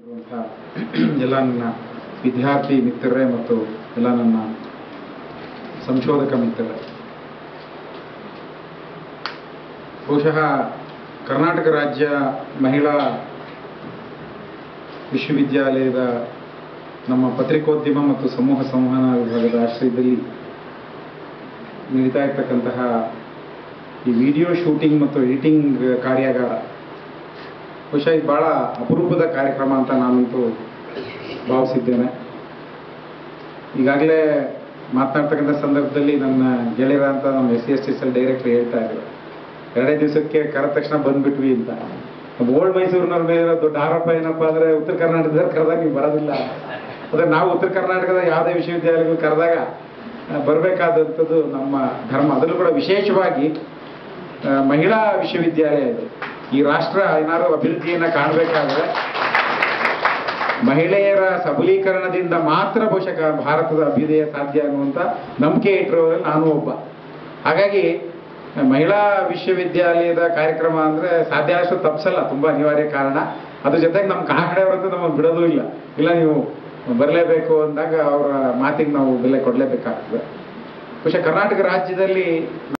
ಇರುವಂಥ ಎಲ್ಲ ನನ್ನ ವಿದ್ಯಾರ್ಥಿ ಮಿತ್ರರೇ ಮತ್ತು ಎಲ್ಲ ನನ್ನ ಸಂಶೋಧಕ ಮಿತ್ರರೇ ಬಹುಶಃ ಕರ್ನಾಟಕ ರಾಜ್ಯ ಮಹಿಳಾ ವಿಶ್ವವಿದ್ಯಾಲಯದ ನಮ್ಮ ಪತ್ರಿಕೋದ್ಯಮ ಮತ್ತು ಸಮೂಹ ಸಂವಹನ ವಿಭಾಗದ ಆಶ್ರಯದಲ್ಲಿ ನಡೀತಾ ಇರ್ತಕ್ಕಂತಹ ಈ ವಿಡಿಯೋ ಶೂಟಿಂಗ್ ಮತ್ತು ಎಡಿಟಿಂಗ್ ಕಾರ್ಯಾಗಾರ ಬಹುಶಃ ಇದು ಭಾಳ ಅಪರೂಪದ ಕಾರ್ಯಕ್ರಮ ಅಂತ ನಾನಂತೂ ಭಾವಿಸಿದ್ದೇನೆ ಈಗಾಗಲೇ ಮಾತನಾಡ್ತಕ್ಕಂಥ ಸಂದರ್ಭದಲ್ಲಿ ನನ್ನ ಗೆಳೆಯರ ಅಂತ ನಮ್ಮ S C S T L director ಹೇಳ್ತಾ ಇದ್ರು ಎರಡೇ ದಿವಸಕ್ಕೆ ಕರೆದ ತಕ್ಷಣ ಬಂದ್ಬಿಟ್ವಿ ಅಂತ ನಮ್ಮ ಓಲ್ಡ್ ಮೈಸೂರಿನವ್ರ ಮೇಲೆ ಇರೋ ದೊಡ್ಡ ಆರೋಪ ಏನಪ್ಪ ಅಂದರೆ ಉತ್ತರ ಕರ್ನಾಟಕದಲ್ಲಿ ಕರೆದಾಗ ನೀವು ಬರೋದಿಲ್ಲ ಅಂದರೆ ನಾವು ಉತ್ತರ ಕರ್ನಾಟಕದ ಯಾವುದೇ ವಿಶ್ವವಿದ್ಯಾಲಯಗಳು ಕರೆದಾಗ ಬರಬೇಕಾದಂಥದ್ದು ನಮ್ಮ ಧರ್ಮ ಅದರಲ್ಲೂ ಕೂಡ ವಿಶೇಷವಾಗಿ ಆ, ಮಹಿಳಾ ವಿಶ್ವವಿದ್ಯಾಲಯ ಇದು ಈ ರಾಷ್ಟ್ರ ಏನಾದ್ರು ಅಭಿವೃದ್ಧಿಯನ್ನು ಕಾಣಬೇಕಾದ್ರೆ ಮಹಿಳೆಯರ ಸಬಲೀಕರಣದಿಂದ ಮಾತ್ರ ಬಹುಶಃ ಕ- ಭಾರತದ ಅಭ್ಯುದಯ ಸಾಧ್ಯ ಅನ್ನುವಂಥ ನಂಬಿಕೆ ಇಟ್ಟಿರೋದ್ರಲ್ಲಿ ನಾನು ಒಬ್ಬ ಹಾಗಾಗಿ ಆ, ಮಹಿಳಾ ವಿಶ್ವವಿದ್ಯಾಲಯದ ಕಾರ್ಯಕ್ರಮ ಅಂದರೆ ಸಾಧ್ಯ ಅಷ್ಟು ತಪ್ಪಿಸಲ್ಲ ತುಂಬ ಅನಿವಾರ್ಯ ಕಾರಣ ಅದ್ರ ಜೊತೆಗೆ ನಮ್ಮ ಕಡೆಯವರಂತೂ ನಮ್ಮನ್ನು ಬಿಡೋದೂ ಇಲ್ಲ ಇಲ್ಲ ನೀವು ಬರಲೇಬೇಕು ಅಂದಾಗ ಅವರ ಮಾತಿಗೆ ನಾವು ಬೆಲೆ ಕೊಡಲೇಬೇಕಾಗ್ತದೆ ಬಹುಶಃ ಕರ್ನಾಟಕ ರಾಜ್ಯದಲ್ಲಿ